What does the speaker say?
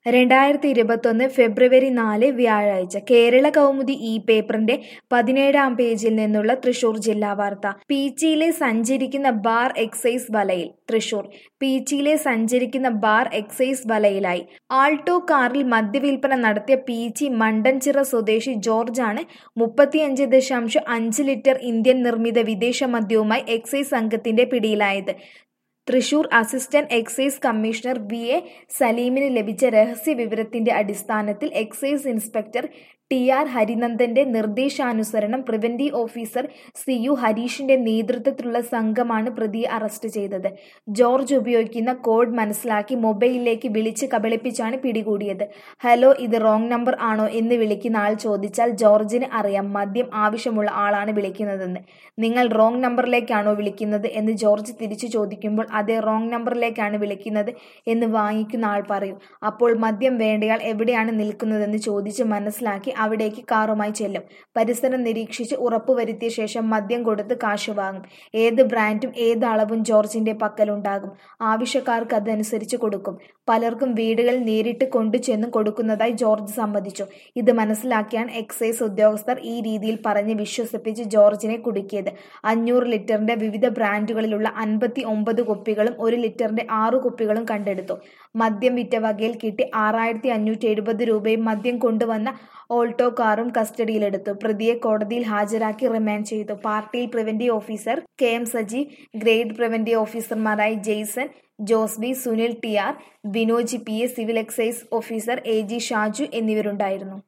രണ്ടായിരത്തി ഇരുപത്തൊന്ന് ഫെബ്രുവരി നാല് വ്യാഴാഴ്ച കേരള കൗമുദി ഈ പേപ്പറിന്റെ പതിനേഴാം പേജിൽ നിന്നുള്ള തൃശൂർ ജില്ലാ വാർത്ത പീച്ചിയിലെ സഞ്ചരിക്കുന്ന ബാർ എക്സൈസ് വലയിൽ തൃശൂർ പീച്ചിയിലെ സഞ്ചരിക്കുന്ന ബാർ എക്സൈസ് വലയിലായി ആൾട്ടോ കാറിൽ മദ്യവിൽപ്പന നടത്തിയ പീച്ചി മണ്ടൻചിറ സ്വദേശി ജോർജാണ് മുപ്പത്തിയഞ്ച് ദശാംശം അഞ്ച് ലിറ്റർ ഇന്ത്യൻ നിർമ്മിത വിദേശ മദ്യവുമായി എക്സൈസ് സംഘത്തിന്റെ പിടിയിലായത് Thrissur assistant excise commissioner V A സലീമിന് ലഭിച്ച രഹസ്യ വിവരത്തിന്റെ അടിസ്ഥാനത്തിൽ എക്സൈസ് ഇൻസ്പെക്ടർ ടി ആർ ഹരിനന്ദന്റെ നിർദ്ദേശാനുസരണം പ്രിവന്റീവ് ഓഫീസർ സി യു ഹരീഷിന്റെ നേതൃത്വത്തിലുള്ള സംഘമാണ് പ്രതിയെ അറസ്റ്റ് ചെയ്തത് ജോർജ് ഉപയോഗിക്കുന്ന കോഡ് മനസ്സിലാക്കി മൊബൈലിലേക്ക് വിളിച്ച് കബളിപ്പിച്ചാണ് പിടികൂടിയത് ഹലോ ഇത് റോങ് നമ്പർ ആണോ എന്ന് വിളിക്കുന്ന ആൾ ചോദിച്ചാൽ ജോർജിന് അറിയാം മദ്യം ആവശ്യമുള്ള ആളാണ് വിളിക്കുന്നതെന്ന് നിങ്ങൾ റോങ് നമ്പറിലേക്കാണോ വിളിക്കുന്നത് എന്ന് ജോർജ് തിരിച്ചു ചോദിക്കുമ്പോൾ അതെ റോങ് നമ്പറിലേക്കാണ് വിളിക്കുന്നത് എന്ന് വാങ്ങിക്കുന്ന ആൾ പറയും അപ്പോൾ മദ്യം വേണ്ടയാൾ എവിടെയാണ് നിൽക്കുന്നതെന്ന് ചോദിച്ച് മനസ്സിലാക്കി അവിടേക്ക് കാറുമായി ചെല്ലും പരിസരം നിരീക്ഷിച്ച് ഉറപ്പുവരുത്തിയ ശേഷം മദ്യം കൊടുത്ത് കാശ് വാങ്ങും ഏത് ബ്രാൻഡും ഏത് അളവും ജോർജിന്റെ പക്കലുണ്ടാകും ആവശ്യക്കാർക്ക് അതനുസരിച്ച് കൊടുക്കും പലർക്കും വീടുകളിൽ നേരിട്ട് കൊണ്ടുചെന്നും കൊടുക്കുന്നതായി ജോർജ് സമ്മതിച്ചു ഇത് മനസ്സിലാക്കിയാണ് എക്സൈസ് ഉദ്യോഗസ്ഥർ ഈ രീതിയിൽ പറഞ്ഞ് വിശ്വസിപ്പിച്ച് ജോർജിനെ കുടുക്കിയത് അഞ്ഞൂറ് ലിറ്ററിന്റെ വിവിധ ബ്രാൻഡുകളിലുള്ള അൻപത്തി ഒമ്പത് കുപ്പികളും ഒരു ലിറ്ററിന്റെ ആറു കുപ്പികളും കണ്ടെടുത്തു മദ്യം വിറ്റ വകയിൽ കിട്ടി ആറായിരത്തി അഞ്ഞൂറ്റി എഴുപത് രൂപയും മദ്യം കൊണ്ടുവന്ന ഓൾട്ടോ കാറും കസ്റ്റഡിയിലെടുത്തു പ്രതിയെ കോടതിയിൽ ഹാജരാക്കി റിമാൻഡ് ചെയ്തു പാർട്ടിയിൽ preventive officer K M Sajeev grade preventive ഓഫീസർമാരായി Jaison Jose B Sunil T R Vinoj P A civil excise officer A G Shaju എന്നിവരുണ്ടായിരുന്നു